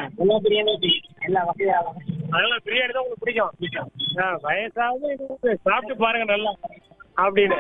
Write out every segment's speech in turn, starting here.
எல்லா பிரியாணி எல்லா வகையாக அதனால பிரியாணி தான் உங்களுக்கு பிடிக்கும் ஆ, வயசாவது இது வந்து சாப்பிட்டு பாருங்க நல்லா அப்படின்னு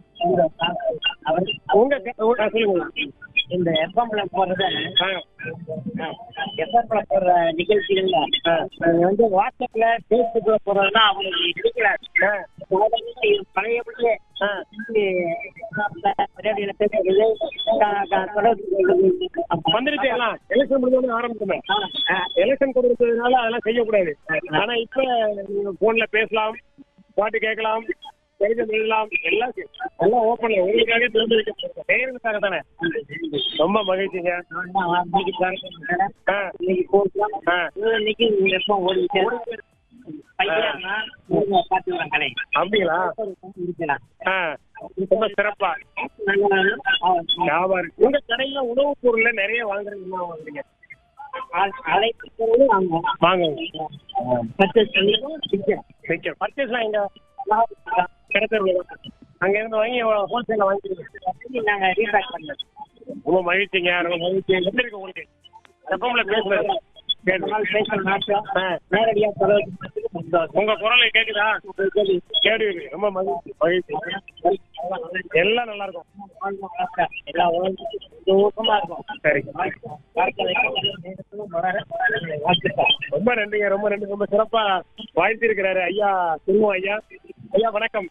உங்க க- உங்க- ஆ, சொல்லுங்க இந்த எஃப்எம்ல போடுறது ஆ, எஃப்எம்ல போடுற நிகழ்ச்சிகள்ல அது வந்து வாட்ஸ்அப்ல பேஸ்புக்ல போடுறதுனா அவங்களுக்கு பிடிக்கல ஆ, பழையபடியே ஆ. ரேடியோல பேசுறது க- க- தொடர்பு வந்துருச்சு எல்லாம் எலெக்ஷன் முடிஞ்சோடனே ஆரம்பிச்சுமே எலெக்ஷன் கொடுக்கறதுனால அதெல்லாம் செய்யக்கூடாது ஆனா இப்ப நீங்க போன்ல பேசலாம் பாட்டு கேட்கலாம் கடிதம் எழுதலாம் எல்லாம் செய்- எல்லாம் ஓப்பன்ல உங்களுக்காக திறந்து வைக்க நேர்களுக்காக தானே ரொம்ப மகிழ்ச்சிங்க இன்னைக்கு பாருங்க ஆ, இன்னைக்கு போகலாம் ஆ. இன்னைக்கு எப்போ ஓடிச்சு பையனா பாத்துக்கலாம் கடை அப்படிங்களா இருக்கலாம் ஆ, ரொம்ப சிறப்பா ஞாபகம் இருக்கு. உங்க கடையில உணவுப் பொருள்ல நிறைய வாங்குறீங்க என்ன வாங்குறீங்க அழைப்பு வாங்குவோம் வாங்க பர்ச்சேஸ் பண்ணிடுவோம் சிக்கன் நிச்சயம் பர்ச்சேஸ்லாம் எங்க கிடைச்சிருங்க அங்க இருந்து வாங்கி ஹோல்சேல வாங்கிக்கிறீங்க நாங்க ரீபேக் பண்ணோம் ரொம்ப மகிழ்ச்சிங்க ரொம்ப மகிழ்ச்சி எப்படி இருக்கு உங்களுக்கு எப்பவுல பேசுறது நாள் பேசல் மாற்றம் ஆ. நேரடியாக தொடர்பு சந்தோஷம் உங்க குரலை கேக்குதா கேடு ரொம்ப மகிழ்ச்சி மகிழ்ச்சி எல்லாம் நல்லா இருக்கும் எல்லா உலகத்துக்கும் ஊக்கமா இருக்கும் சரி வாழ்த்துக்கள் ரொம்ப நன்றிங்க ரொம்ப நன்றி ரொம்ப சிறப்பா வாழ்த்தி இருக்கிறாரு ஐயா திருமோ ஐயா ஐயா வணக்கம்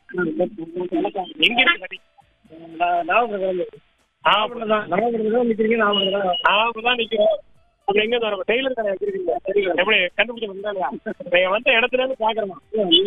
எங்க இருக்கு கடி நாகப்பட்டினம் நாகப்பட்டினம் நாகப்பட்டினம் நிக்கிறீங்க நாகப்பட்டினம் நாகப்பட்டினம் நிக்கிறோம் அப்ப எங்க வர டெய்லர் கடை வச்சிருக்கீங்க எப்படி கண்டுபிடிச்சு வந்தாங்க நீங்க வந்த இடத்துல இருந்து பாக்குறோமா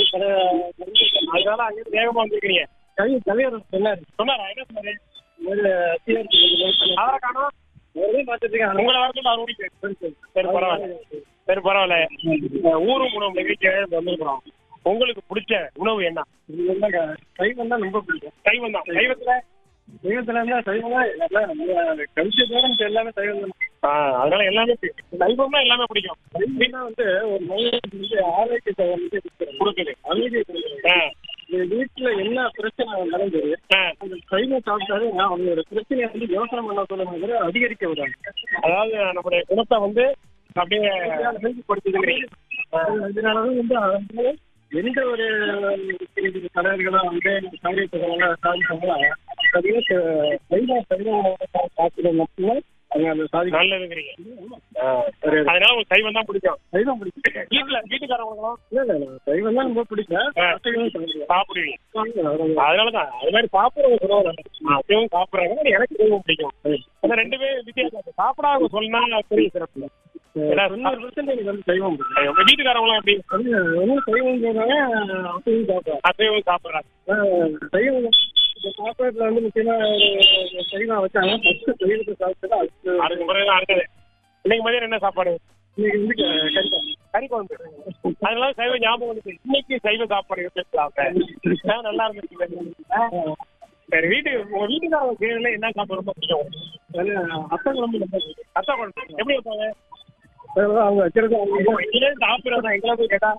அதனால அங்க இருந்து வேகமா வந்திருக்கீங்க கவி தலைவர் சொன்னாரு சொன்னாரா என்ன சொன்னாரு ஒரு அவரை காணோம் பார்த்துட்டு உங்களை வரதுல அவர் ஓடி போயிரு. சரி பரவாயில்ல சரி பரவாயில்ல அஹ் ஊரும் உணவு நிகழ்ச்சி வந்திருக்கிறோம் உங்களுக்கு பிடிச்ச உணவு என்ன சைவம் தான் ரொம்ப பிடிக்கும் சைவம் தான் சைவத்துல சைவத்துல இருந்தா சைவம் தான் எல்லாம் கழிச்ச தவிர எல்லாமே சைவம் தான் ஆ, அதனால எல்லாமே பிடிக்கும். சைவம்னா எல்லாமே பிடிக்கும் சைவம்னா வந்து ஒரு மனிதனுக்கு வந்து ஆரோக்கியத்தை வந்து கொடுக்குது அமைதியை கொடுக்குது ஆ, இந்த வீட்டுல என்ன பிரச்சனை நடந்தது ஆ. அந்த சைவம் சாப்பிட்டாலே அவங்களோட பிரச்சனையை வந்து யோசனை பண்ண சொல்லுங்க அதிகரிக்க விடாங்க அதாவது நம்முடைய குணத்தை வந்து அப்படியே படுத்துக்கிறீங்க அதனாலதான் வந்து அவங்க எந்த ஒரு தலைவர்களும் வந்து இந்த காரியத்தை சாதிச்சாங்களோ பார்த்தீங்கன்னா சைவம் சைவம் சாப்பிட மட்டும்தான் அவங்க அந்த சாதி நல்லதுங்கிறீங்க ஆ, அதனால உங்களுக்கு சைவம் தான் பிடிக்கும் சைவம் பிடிக்கும் வீட்டுல வீட்டுக்காரவங்களும் இல்ல இல்ல இல்ல சைவம் தான் ரொம்ப பிடிக்கும் ஆ. அசைவம் சாப்பிடுவேன். சாப்பிடுவீங்க சாப்பிடுவேன். அதனாலதான் அது மாதிரி சாப்பிடுறவங்க சொல்லுவாங்க அசைவம் சாப்பிடுறாங்க எனக்கு சைவம் பிடிக்கும் அந்த ரெண்டுமே வித்தியாசம் சாப்பிடாத சொன்னா பெரிய சிறப்பு ஏன்னா தொண்ணூறு percent எனக்கு வந்து சைவம் பிடிக்கும். உங்க வீட்டுக்காரவங்களும் எப்படி அது ஒன்றும் சைவம் சொல்றாங்க அசைவம் சாப்பிடுவேன் அசைவம் சாப்பிடுறாங்க சைவம் இந்த சாப்பாட்டுல வந்து முக்கியமா ஒரு சைவம் வச்சாங்க ஃபர்ஸ்ட் சைவத்தை சாப்பிட்டு அடுத்து அதுக்கு பிறகு அடுத்தது இன்னைக்கு மதியம் என்ன சாப்பாடு இன்னைக்கு வந்து க- கறி கறி குழம்பு அதனால சைவ ஞாபகம் வந்துச்சு இன்னைக்கு சைவ சாப்பாடு பேசலாம் ஆ, நல்லா இருந்துச்சு சரி வீட்டு உங்க வீட்டுக்காரங்க செய்யறதுல என்ன சாப்பாடு ரொம்ப பிடிக்கும் அது அத்தை குழம்பு ரொம்ப பிடிக்கும். அத்தா குழம்பு எப்படி வைப்பாங்க அதான் அவங்க வைக்கிறது அவங்க இதே சாப்பிடுறதா எங்களை போய் கேட்டா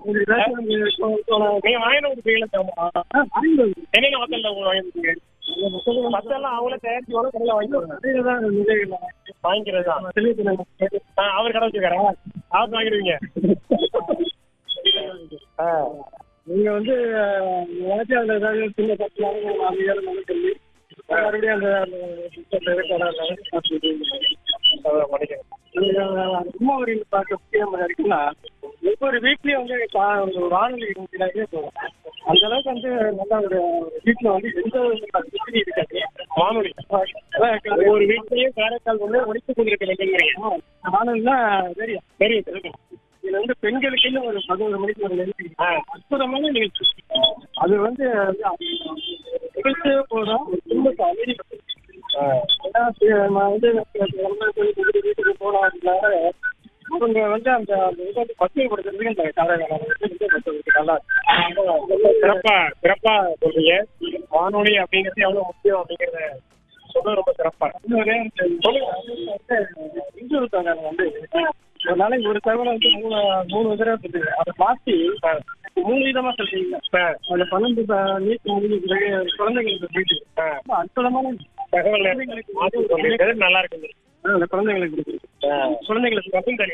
நீங்க வாங்கின ஒரு செய்யல என்னென்ன ஹோட்டல்ல உங்க வாங்கிருக்கீங்க மத்தெல்லாம் அவங்களே தயாரிச்சு வர கடையில வாங்கிக்குவாங்க வாங்கிக்கிறது தான் அவர் கடை வச்சிருக்காரா அவர் வாங்கிடுவீங்க ஆ. நீங்க வந்து நினைச்சு அந்த ஏதாவது சின்ன தப்பு அது ஏழு மணி சொல்லி மறுபடியும் அந்த அதான் பண்ணிக்கிறேன். அம்மாவரியில் பார்க்க முக்கியம் இருக்குன்னா ஒவ்வொரு வீட்லயும் வந்து பா- ஒரு வானொலி இருந்துச்சுனாலே போதும் அந்த அளவுக்கு வந்து நல்லா ஒரு வீட்டுல வந்து எந்த ஒரு பிரச்சனையும் இருக்காது வானொலி அதான் ஒவ்வொரு வீட்லயும் காரைக்கால் வந்து ஒழித்துக் கொண்டிருக்கிறீங்க வானொலினா தெரியும் தெரியும் தெரியும் இதுல வந்து பெண்களுக்குன்னு ஒரு பதினோரு மணிக்கு ஒரு நிகழ்ச்சி ஆ. அற்புதமான நிகழ்ச்சி அது வந்து நிகழ்ச்சி போதும் ஒரு குடும்பத்தை அமைதிப்படுத்தும் ஏன்னா, சி- நம்ம வந்து நம்ம போய் ஒரு வீட்டுக்கு போனோம் அப்படின்னால அவங்க வந்து அந்த அந்த இதை வந்து பசுமைப்படுத்துறதுக்கு இந்த காலையில வந்து மற்றவங்களுக்கு நல்லா இருக்கும். சிறப்பா சிறப்பா சொல்றீங்க வானொலி அப்படிங்கிறது எவ்வளவு முக்கியம் அப்படிங்கறத சொல்ல ரொம்ப சிறப்பா இருக்கு. இன்னொரு சொல்லுங்க இன்சூரன்ஸ் வந்து ஒரு நாளைக்கு ஒரு தகவலை வந்து மூணு மூணு தடவை சொல்லுங்க அதை மாற்றி மூணு விதமா சொல்றீங்க ஆ, அதுல பன்னெண்டு ப- நீட் முடிஞ்ச பிறகு குழந்தைங்களுக்கு போயிட்டு ஆ. ரொம்ப அற்புதமான தகவல் மாத்தி சொல்றீங்க நல்லா இருக்குது அந்த குழந்தைங்களுக்கு கொடுக்குறது ஆ. குழந்தைங்களுக்கு பசுந்தறி